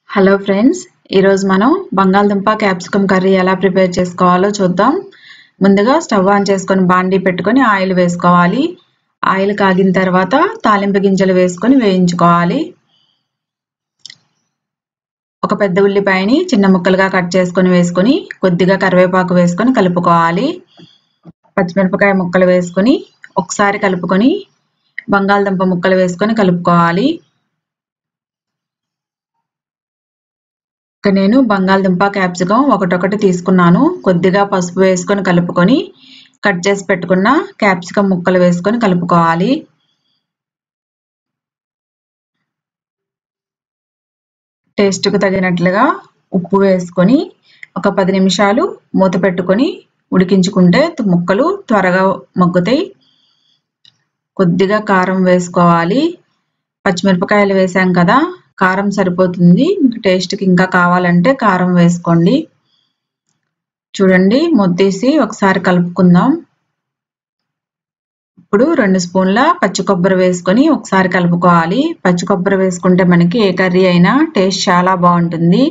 hello friends ఈరోజు మనం బంగాళదుంప క్యాప్సికమ్ కర్రీ ఎలా ప్రిపేర్ చేసుకోవాలో చూద్దాం ముందుగా స్టవ్ ఆన్ చేసుకొని బాండీ పెట్టుకొని ఆయిల్ వేసుకోవాలి ఆయిల్ కాగిన తర్వాత తాలింపు గింజలు వేసుకొని వేయించుకోవాలి ఒక పెద్ద ఉల్లిపాయని చిన్న ముక్కలుగా కట్ చేసుకొని వేసుకొని కొద్దిగా కరివేపాకు వేసుకొని కలుపుకోవాలి పచ్చిమిరపకాయ ముక్కలు వేసుకొని ఒకసారి కలుపుకొని బంగాళదుంప ముక్కలు వేసుకొని కలుపుకోవాలి ఇక నేను బంగాళదుంప క్యాప్సికం ఒకటొకటి తీసుకున్నాను కొద్దిగా పసుపు వేసుకొని కలుపుకొని కట్ చేసి పెట్టుకున్న క్యాప్సికం ముక్కలు వేసుకొని కలుపుకోవాలి టేస్ట్కు తగినట్లుగా ఉప్పు వేసుకొని ఒక పది నిమిషాలు మూత పెట్టుకొని ఉడికించుకుంటే ముక్కలు త్వరగా మగ్గుతాయి కొద్దిగా కారం వేసుకోవాలి పచ్చిమిరపకాయలు వేసాం కదా కారం సరిపోతుంది మీకు టేస్ట్కి ఇంకా కావాలంటే కారం వేసుకోండి చూడండి ముద్దేసి ఒకసారి కలుపుకుందాం ఇప్పుడు రెండు స్పూన్ల పచ్చి కొబ్బరి వేసుకొని ఒకసారి కలుపుకోవాలి పచ్చి కొబ్బరి వేసుకుంటే మనకి ఏ కర్రీ అయినా టేస్ట్ చాలా బాగుంటుంది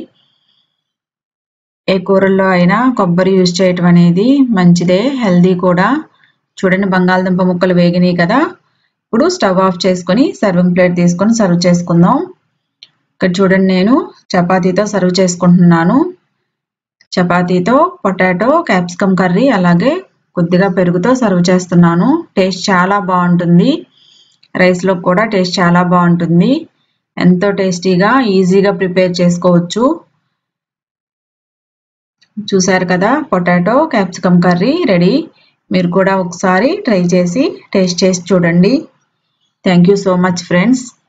ఏ కూరల్లో అయినా కొబ్బరి యూజ్ చేయటం అనేది మంచిదే హెల్దీ కూడా చూడండి బంగాళదుంప ముక్కలు వేగినాయి కదా ఇప్పుడు స్టవ్ ఆఫ్ చేసుకొని సర్వింగ్ ప్లేట్ తీసుకొని సర్వ్ చేసుకుందాం ఇక్కడ చూడండి నేను చపాతీతో సర్వ్ చేసుకుంటున్నాను చపాతీతో పొటాటో క్యాప్సికమ్ కర్రీ అలాగే కొద్దిగా పెరుగుతో సర్వ్ చేస్తున్నాను టేస్ట్ చాలా బాగుంటుంది రైస్లో కూడా టేస్ట్ చాలా బాగుంటుంది ఎంతో టేస్టీగా ఈజీగా ప్రిపేర్ చేసుకోవచ్చు చూసారు కదా పొటాటో క్యాప్సికమ్ కర్రీ రెడీ మీరు కూడా ఒకసారి ట్రై చేసి టేస్ట్ చేసి చూడండి thank you so much friends